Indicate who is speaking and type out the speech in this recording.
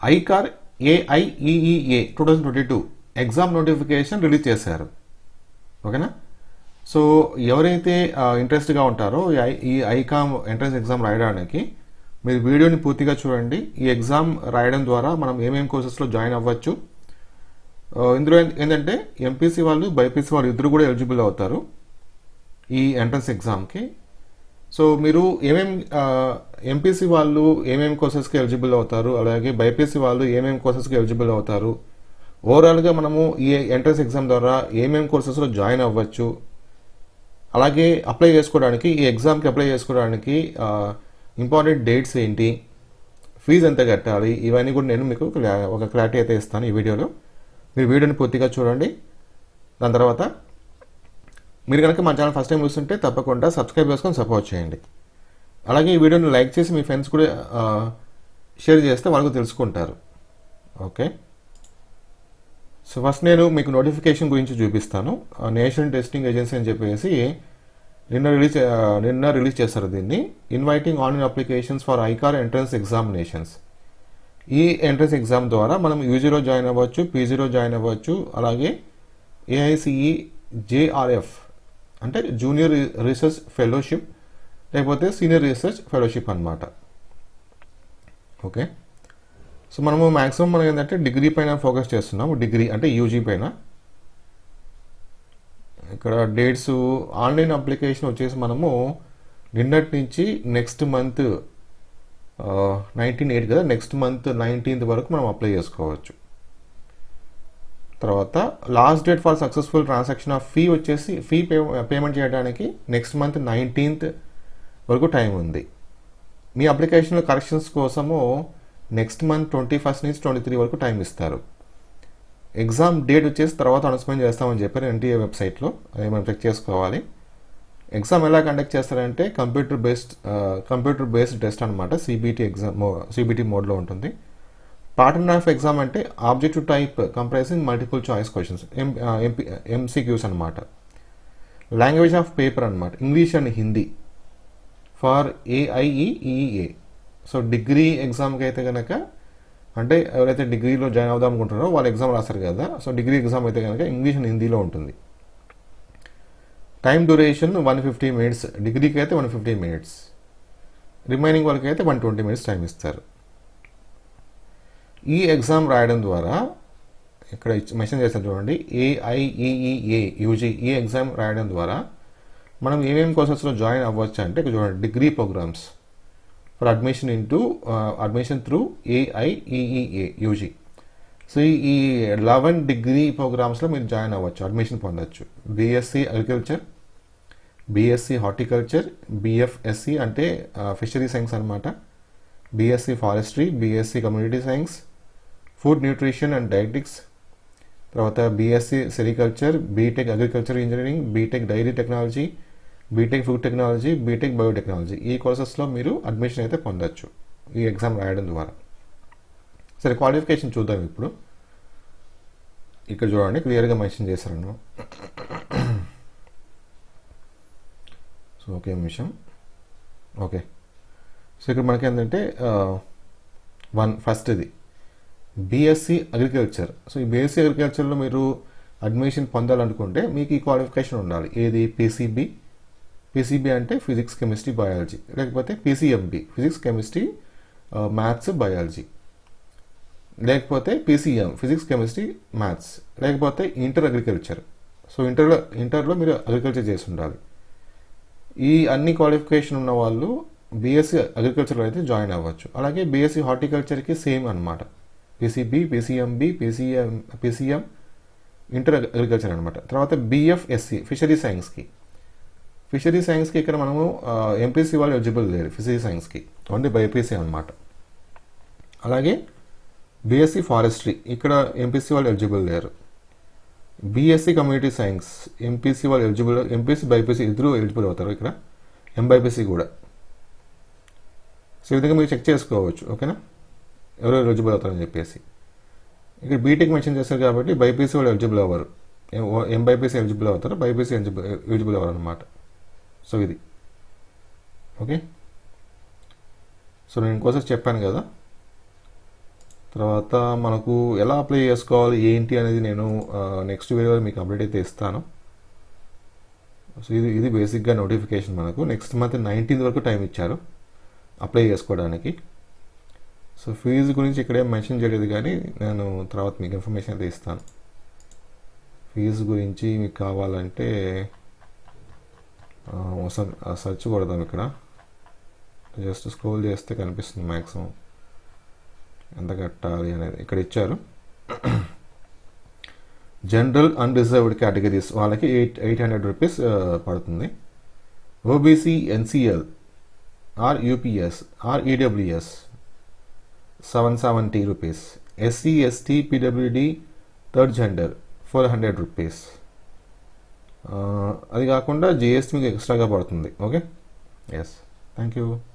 Speaker 1: ICAR AIEEA two thousand twenty two exam notification release చేశారు ఓకేనా so ఎవరైతే ఇంట్రెస్ట్గా ఉంటారో ఈ ఐ- ఈ ఐకామ్ ఎంట్రన్స్ ఎగ్జామ్ రాయడానికి మీరు వీడియోని పూర్తిగా చూడండి ఈ ఎగ్జామ్ రాయడం ద్వారా మనం ఏమేమి కోర్సెస్లో జాయిన్ అవ్వచ్చు ఆ, ఇందులో ఏం- ఏంటంటే ఎంపీసీ వాళ్ళు బైపీసీ వాళ్ళు ఇద్దరు కూడా ఎలిజిబుల్ అవుతారు ఈ ఎంట్రన్స్ ఎగ్జామ్కి సో మీరు ఏమేమి ఎంపీసీ వాళ్ళు ఏమేమి కోర్సెస్కి ఎలిజిబుల్ అవుతారు అలాగే బైపీసీ వాళ్ళు ఏమేమి కోర్సెస్కి ఎలిజిబుల్ అవుతారు ఓవరాల్గా మనము ఈ ఎంట్రన్స్ ఎగ్జామ్ ద్వారా ఏమేమి కోర్సెస్లో జాయిన్ అవ్వచ్చు అలాగే అప్లై చేసుకోవడానికి ఈ ఎగ్జామ్కి అప్లై చేసుకోవడానికి ఇంపార్టెంట్ డేట్స్ ఏంటి ఫీజు ఎంత కట్టాలి ఇవన్నీ కూడా నేను మీకు క్లా- ఒక క్లారిటీ అయితే ఇస్తాను ఈ వీడియోలో మీరు వీడియోని పూర్తిగా చూడండి దాని తర్వాత మీరు కనుక మా ఛానల్ ఫస్ట్ టైం చూస్తుంటే తప్పకుండా సబ్స్క్రైబ్ చేసుకొని సపోర్ట్ చేయండి అలాగే ఈ వీడియోని లైక్ చేసి మీ ఫ్రెండ్స్ కూడా ఆ, షేర్ చేస్తే వాళ్ళకు తెలుసుకుంటారు ఓకే సో ఫస్ట్ నేను మీకు నోటిఫికేషన్ గురించి చూపిస్తాను ఆ, నేషనల్ టెస్టింగ్ ఏజెన్సీ అని చెప్పేసి నిన్న రిలీజ్ ఆ, నిన్న రిలీజ్ చేస్తారు దీన్ని inviting online applications for ICAR entrance examinations ఈ ఎంట్రన్స్ ఎగ్జామ్ ద్వారా మనం యూజీలో జాయిన్ అవ్వచ్చు పీజీలో జాయిన్ అవ్వచ్చు అలాగే ఏఐసిఈ జేఆర్ఎఫ్ అంటే జూనియర్ రీసెర్చ్ ఫెలోషిప్ లేకపోతే సీనియర్ రీసెర్చ్ ఫెలోషిప్ అన్నమాట ఓకే సో మనము మ్యాక్సిమం మనం ఏంటంటే డిగ్రీ పైన ఫోకస్ చేస్తున్నాము డిగ్రీ అంటే యూజీ పైన ఇక్కడ డేట్స్ ఆన్లైన్ అప్లికేషన్ వచ్చేసి మనము నిన్నటి నుంచి నెక్స్ట్ మంత్ నైన్టీన్ ఎయిట్ కదా నెక్స్ట్ మంత్ నైన్టీన్త్ వరకు మనం అప్లై చేసుకోవచ్చు తర్వాత last date for successful transaction of fee వచ్చేసి ఫీ పే పేమెంట్ చేయడానికి నెక్స్ట్ మంత్ నైన్టీన్త్ వరకు టైం ఉంది మీ అప్లికేషన్లో కరెక్షన్స్ కోసము నెక్స్ట్ మంత్ ట్వంటీ ఫస్ట్ నుంచి ట్వంటీ త్రీ వరకు టైం ఇస్తారు ఎగ్జామ్ డేట్ వచ్చేసి తర్వాత అనౌన్స్మెంట్ చేస్తామని చెప్పారు ఎన్టీఏ వెబ్సైట్లో అది మనం చెక్ చేసుకోవాలి ఎగ్జామ్ ఎలా కండక్ట్ చేస్తారంటే computer based computer based test అనమాట సిబిటి ఎగ్జామ్ సిబిటి మోడ్లో ఉంటుంది పాటర్న్ ఆఫ్ ఎగ్జామ్ అంటే objective type comprising multiple choice questions MP MCQs అనమాట లాంగ్వేజ్ ఆఫ్ పేపర్ అనమాట English and Hindi for AIEEA so degree ఎగ్జామ్కి అయితే కనుక అంటే ఎవరైతే డిగ్రీలో జాయిన్ అవుదాం అనుకుంటున్నారో వాళ్ళు ఎగ్జామ్ రాస్తారు కదా సో డిగ్రీ ఎగ్జామ్ అయితే కనుక ఇంగ్లీష్ అండ్ హిందీలో ఉంటుంది time duration one fifty minutes డిగ్రీకి అయితే వన్ ఫిఫ్టీ మినిట్స్ రిమైనింగ్ వరకు అయితే వన్ ట్వంటీ మినిట్స్ టైం ఇస్తారు ఈ ఎగ్జామ్ రాయడం ద్వారా ఇక్కడ మెన్షన్ చేస్తాను చూడండి ఏఐఈఈఏ యూజీ ఈ ఎగ్జామ్ రాయడం ద్వారా మనం ఏమేమి కోర్సెస్లో జాయిన్ అవ్వచ్చు అంటే ఇక్కడ చూడండి degree programmes for admission into admission through AIEEA UG so ఈ లెవెన్ డిగ్రీ ప్రోగ్రామ్స్లో మీరు జాయిన్ అవ్వచ్చు అడ్మిషన్ పొందొచ్చు BSc agriculture BSc horticulture BFSc అంటే ఫిషరీ సైన్స్ అనమాట BSc forestry BSc community science food nutrition and dietetics తర్వాత BSc sericulture BTech agriculture engineering BTech dairy technology BTech food technology BTech biotechnology ఈ కోర్సెస్లో మీరు admission అయితే పొందొచ్చు ఈ ఎగ్జామ్ రాయడం ద్వారా సరే క్వాలిఫికేషన్ చూద్దాం ఇప్పుడు ఇక్కడ చూడండి క్లియర్గా మెన్షన్ చేశారు సో ఓకే నిమిషం ఓకే సో ఇక్కడ మనకి ఏంటంటే వన్ ఫస్ట్ ఇది బీఎస్సీ అగ్రికల్చర్ సో ఈ బీఎస్సీ అగ్రికల్చర్లో మీరు అడ్మిషన్ పొందాలనుకుంటే మీకు ఈ క్వాలిఫికేషన్ ఉండాలి ఏది పీసీబీ పీసీబీ అంటే ఫిజిక్స్ కెమిస్ట్రీ బయాలజీ లేకపోతే PCMB physics chemistry maths biology లేకపోతే పీసీఎం ఫిజిక్స్ కెమిస్ట్రీ మ్యాథ్స్ లేకపోతే ఇంటర్ అగ్రికల్చర్ సో ఇంటర్లో ఇంటర్లో మీరు అగ్రికల్చర్ చేసి ఉండాలి ఈ అన్ని క్వాలిఫికేషన్ ఉన్న వాళ్ళు బీఎస్సీ అగ్రికల్చర్లో అయితే జాయిన్ అవ్వచ్చు అలాగే బీఎస్సీ హార్టికల్చర్కి సేమ్ అనమాట PCB PCMB PCM PCM inter agriculture అనమాట తర్వాత బిఎఫ్ఎస్సి ఫిషరీ సైన్స్కి ఫిషరీ సైన్స్కి ఇక్కడ మనము ఎంపీసీ వాళ్ళు ఎలిజిబుల్ లేరు ఫిషరీ సైన్స్కి ఓన్లీ బైపీసీ అనమాట అలాగే బీఎస్సీ ఫారెస్ట్రీ ఇక్కడ ఎంపీసీ వాళ్ళు ఎలిజిబుల్ లేరు బీఎస్సీ కమ్యూనిటీ సైన్స్ ఎంపీసీ వాళ్ళు ఎలిజిబుల్ ఎంపీసీ బైపీసీ ఇద్దరు ఎలిజిబుల్ అవుతారు ఇక్కడ ఎంబైపీసీ కూడా సో ఈ విధంగా మీరు చెక్ చేసుకోవచ్చు ఓకేనా ఎవరు ఎలిజిబుల్ అవుతారని చెప్పేసి ఇక్కడ బీటెక్ మెన్షన్ చేస్తారు కాబట్టి బైపీసీ వాళ్ళు ఎలిజిబుల్ అవ్వరు ఎంబైపీసీ ఎలిజిబుల్ అవుతారు బైపీసీ ఎలిజిబుల్ ఎలిజిబుల్ అవ్వరు అనమాట సో ఇది ఓకే సో నేను ఇంకోసారి చెప్పాను కదా తర్వాత మనకు ఎలా అప్లై చేసుకోవాలి ఏంటి అనేది నేను నెక్స్ట్ వీడియోలో మీకు అప్డేట్ అయితే ఇస్తాను సో ఇది ఇది బేసిక్గా నోటిఫికేషన్ మనకు నెక్స్ట్ మంత్ నైన్టీన్త్ వరకు టైం ఇచ్చారు అప్లై చేసుకోవడానికి సో ఫీజు గురించి ఇక్కడేం మెన్షన్ చేయలేదు కానీ నేను తర్వాత మీకు ఇన్ఫర్మేషన్ అయితే ఇస్తాను ఫీజు గురించి మీకు కావాలంటే ఆ, ఒకసారి సర్చ్ కొడదాం ఇక్కడ జస్ట్ స్క్రోల్ చేస్తే కనిపిస్తుంది మ్యాక్సిమం ఎంత కట్టాలి అనేది ఇక్కడ ఇచ్చారు జనరల్ అన్రిజర్వ్డ్ కేటగిరీస్ వాళ్ళకి ఎయిట్ ఎయిట్ హండ్రెడ్ రూపీస్ పడుతుంది OBC NCL or UPS or EWS seven seventy rupees SC ST PWD third gender four hundred rupees అది కాకుండా జిఎస్టీ మీకు ఎక్స్ట్రాగా పడుతుంది ఓకే ఎస్ థ్యాంక్ యూ